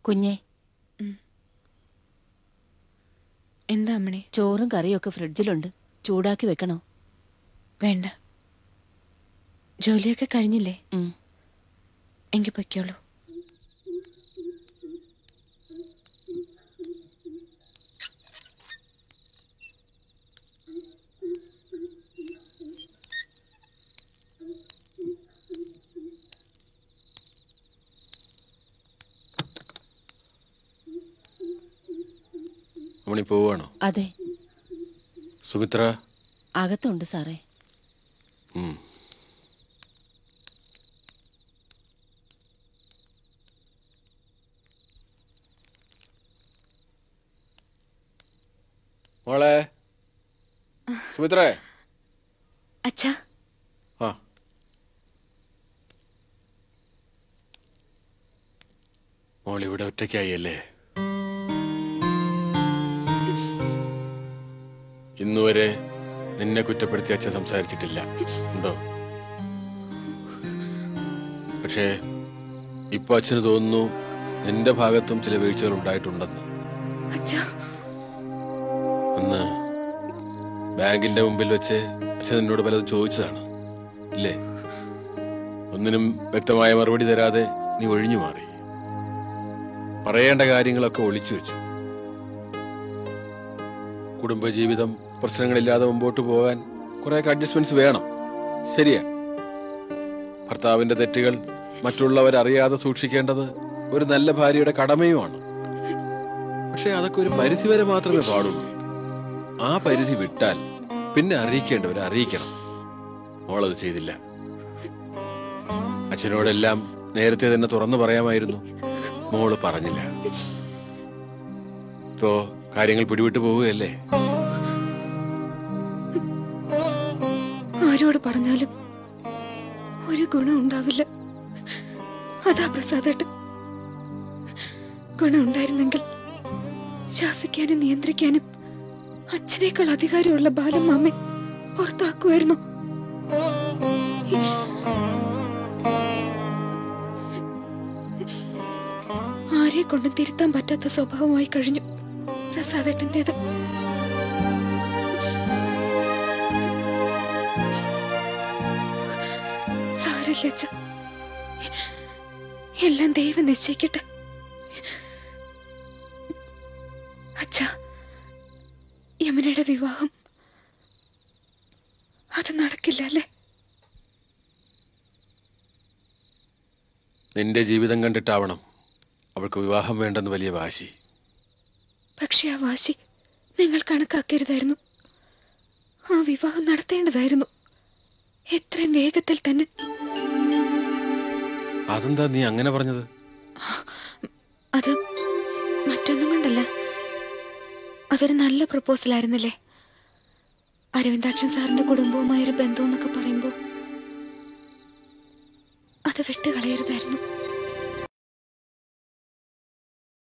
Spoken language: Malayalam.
കുഞ്ഞെ എന്താ അമ്മണി ചോറും കറിയും ഒക്കെ ഫ്രിഡ്ജിലുണ്ട് ചൂടാക്കി വെക്കണോ വേണ്ട ജോലിയൊക്കെ കഴിഞ്ഞില്ലേ ഉം. എങ്കിൽ പൊയ്ക്കോളൂ മണി പോവാണോ അതെ സുമിത്ര അകത്തുണ്ട് സാറേ ഉം. മോളെ സുമിത്രേ അച്ഛാ ആ മോൾ ഇവിടെ ഒറ്റയ്ക്കായി അല്ലേ ഇന്നുവരെ നിന്നെ കുറ്റപ്പെടുത്തി അച്ഛൻ സംസാരിച്ചിട്ടില്ല ഉണ്ടോ പക്ഷേ ഇപ്പൊ അച്ഛന് തോന്നുന്നു നിന്റെ ഭാഗത്തും ചില വീഴ്ചകൾ ഉണ്ടായിട്ടുണ്ടെന്ന് അച്ഛാ അന്ന് ബാങ്കിന്റെ മുമ്പിൽ വെച്ച് അച്ഛൻ നിന്നോട് പലതും ചോദിച്ചതാണ് ഇല്ലേ ഒന്നിനും വ്യക്തമായ മറുപടി തരാതെ നീ ഒഴിഞ്ഞു മാറി പറയേണ്ട കാര്യങ്ങളൊക്കെ ഒളിച്ചു വെച്ചു കുടുംബജീവിതം പ്രശ്നങ്ങളില്ലാതെ മുമ്പോട്ട് പോകാൻ കുറേയൊക്കെ അഡ്ജസ്റ്റ്മെന്റ്സ് വേണം ശരിയാ ഭർത്താവിന്റെ തെറ്റുകൾ മറ്റുള്ളവരറിയാതെ സൂക്ഷിക്കേണ്ടത് ഒരു നല്ല ഭാര്യയുടെ കടമയുമാണ് പക്ഷെ അതൊക്കെ ഒരു പരിധി വരെ മാത്രമേ പാടുള്ളൂ ആ പരിധി വിട്ടാൽ പിന്നെ അറിയിക്കേണ്ടവരെ അറിയിക്കണം മോളത് ചെയ്തില്ല അച്ഛനോടെല്ലാം നേരത്തെ തന്നെ തുറന്നു പറയാമായിരുന്നു മോള് പറഞ്ഞില്ല ഇപ്പോ കാര്യങ്ങൾ പിടിവിട്ടു പോവുകയല്ലേ ആരോട് പറഞ്ഞാലും ഒരു ഗുണം ഉണ്ടാവില്ല അതാ പ്രസാദേട്ടൻ ഗുണം ഉണ്ടായിരുന്നെങ്കിൽ ശാസിക്കാനും നിയന്ത്രിക്കാനും അച്ഛനേക്കാൾ അധികാരമുള്ള ബാലമാമെ പുറത്താക്കുമായിരുന്നു ആരെ കൊണ്ടും തിരുത്താൻ പറ്റാത്ത സ്വഭാവമായി കഴിഞ്ഞു പ്രസാദേട്ടൻ്റെത് സാരില്ല അച്ഛ എല്ലാം ദൈവം നിശ്ചയിക്കട്ടെ അച്ഛ യമുനയുടെ വിവാഹം അത് നടക്കില്ല അല്ലേ നിന്റെ ജീവിതം കണ്ടിട്ടാവണം അവൾക്ക് വിവാഹം വേണ്ടെന്ന് വലിയ വാശി പക്ഷെ ആ വാശി നിങ്ങൾ കണക്കാക്കരുതായിരുന്നു ആ വിവാഹം നടത്തേണ്ടതായിരുന്നു എത്രയും വേഗത്തിൽ തന്നെ അതെന്താ നീ അങ്ങനെ പറഞ്ഞത് അത് മറ്റൊന്നും കൊണ്ടല്ല അതൊരു നല്ല പ്രപ്പോസൽ ആയിരുന്നില്ലേ അരവിന്ദാക്ഷൻ സാറിന്റെ കുടുംബവുമായൊരു ബന്ധം എന്നൊക്കെ പറയുമ്പോൾ അത് വിട്ടുകളയരുതായിരുന്നു